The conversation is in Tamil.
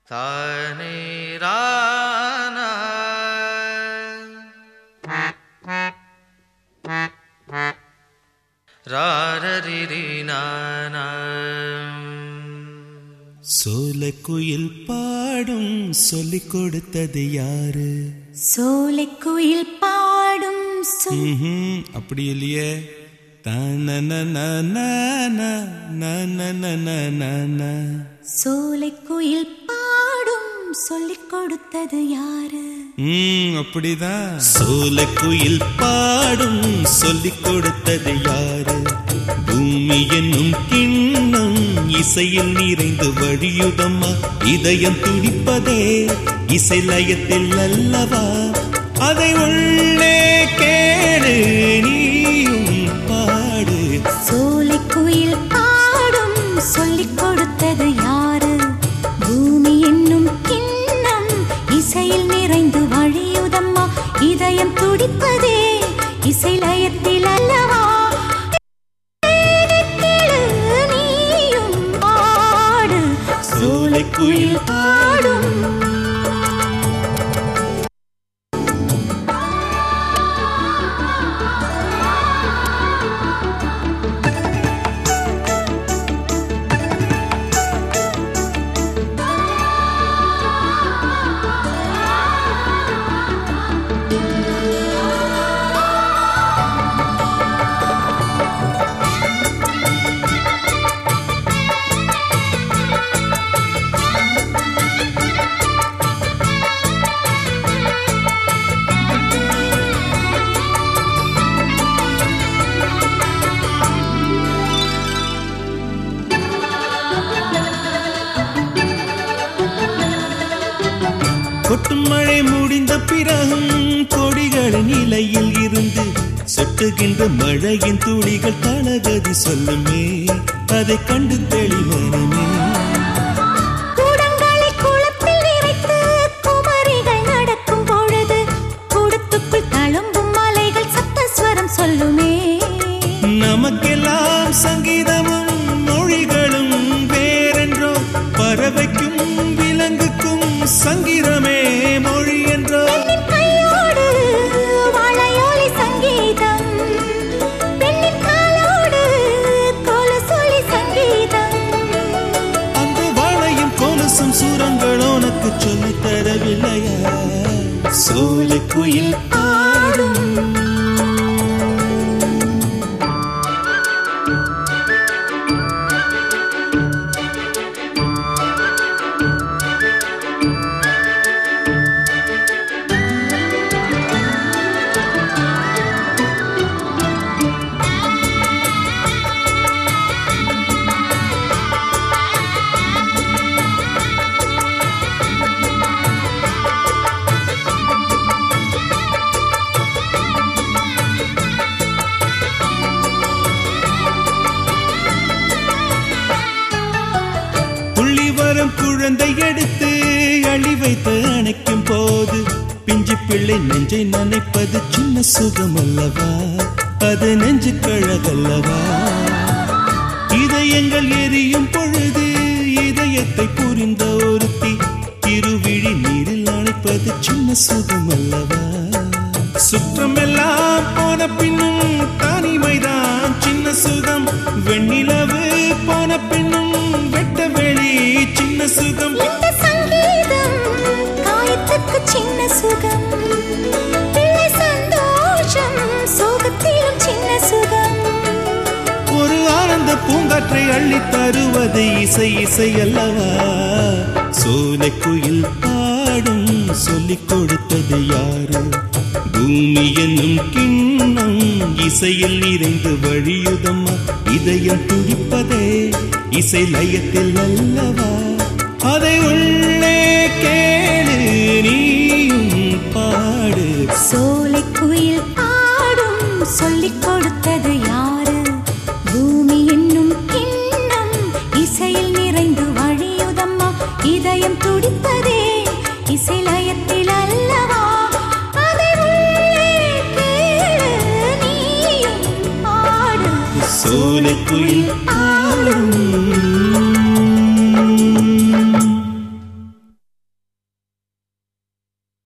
தானே ரானா ராரரிரி நானா சோலக்குயில் பாடும் சொல்லிக் கொடுத்தது யாரு சோலைக்குயில் பாடும் சொல் ம்ஹும், அப்படி இல்லையே தானனனனனனனனனனன. சோலைக்குயில் பாடும் சொல்லிக் கொடுத்தது யாரு ம், அப்படிதான் சோலக்குயில் பாடும் சொல்லிக் கொடுத்தது யாரு பூமி என்னும் கிண்ணம் இசையில் நிறைந்து வழியுதம்மா இதயம் துடிப்பதே இசை லயத்தில் அல்லவா அதை உள்ளே கேடு நீயும் பாடு சோலைக்குயில் பாடும் சொல்லிக் கொடுத்தது யாரு பூமி என்னும் கிண்ணம் இசையில் நிறைந்து வழியுதம்மா இதயம் துடிப்பதே இசை லயத்தில் அல்லவா கேளு நீயும் பாடு சோலைக்குயில் பாடும் கொட்டும் மழை முடிந்த பிறகும் கொடிகளின் இலையில் இருந்து சொட்டுகின்ற மழையின் துளிகள் தளகதி சொல்லுமே அதை கண்டு தெளிவனமே கூடங்களை குளத்தில் நிறைத்து குமரிகள் நடக்கும் பொழுது கூடத்துக்குள் தழும்பும் மலைகள் சப்தஸ்வரம் சொல்லுமே நமக்கெல்லாம் சங்கீதமும் மொழிகளும் வேறென்றோ பறவைக்கும் விலங்குக்கும் சங்கீதமே மொழி என்றோ பெண்ணின் கையோடு வாழையோலி சங்கீதம் பெண்ணின் காலோடு கொலுசொலி சங்கீதம் அந்த வாழையும் கொலுசும் சூரங்கள் உனக்கு சொல்லித் தரவில்லையா சோலை குயில் பாடும் துள்ளி வரும் குழந்தை எடுத்து அழி வைத்து அணைக்கும் போது பிஞ்சு பிள்ளை நெஞ்சை நனைப்பது சின்ன சுகம் அல்லவா அது நெஞ்சு கழகல்லவா இதயங்கள் எரியும் பொழுது இதயத்தை புரிந்த ஒருத்தி திருவிழி நீரில் அணைப்பது சின்ன சுகம் அல்லவா சுற்றமெல்லாம் போன பின்னும் தனிமைதான் சின்ன சுகம் வெண்ணிலவு போன பின்னும் வெட்ட வெளி சின்ன சுகம் இந்த சங்கீதம் காயத்துக்கு சின்ன சுகம் பிள்ளை சந்தோஷம் சோகத்திலும் சின்ன சுகம் ஒரு ஆனந்த பூங்காற்றை அள்ளி தருவது இசை இசை அல்லவா சோலை குயில் பாடும் சொல்லிக் கொடுத்தது யாரு பூமி என்னும் கிண்ணம் இசையில் நிறைந்து வழியுதம்மா இதயம் துடிப்பதே இசை லயத்தில் அல்லவா அதை உள்ளே கேளு நீயும் பாடு சோலைக்குயில் பாடும் சொல்லிக் கொடுத்தது யாரு பூமி என்னும் கிண்ணம் இசையில் நிறைந்து வழியுதம்மா இதயம் துடிப்பதே இசை லயத்தில் அல்லவா அதை உள்ளே கேளு நீயும் பாடு சோலை குயில் பாடும்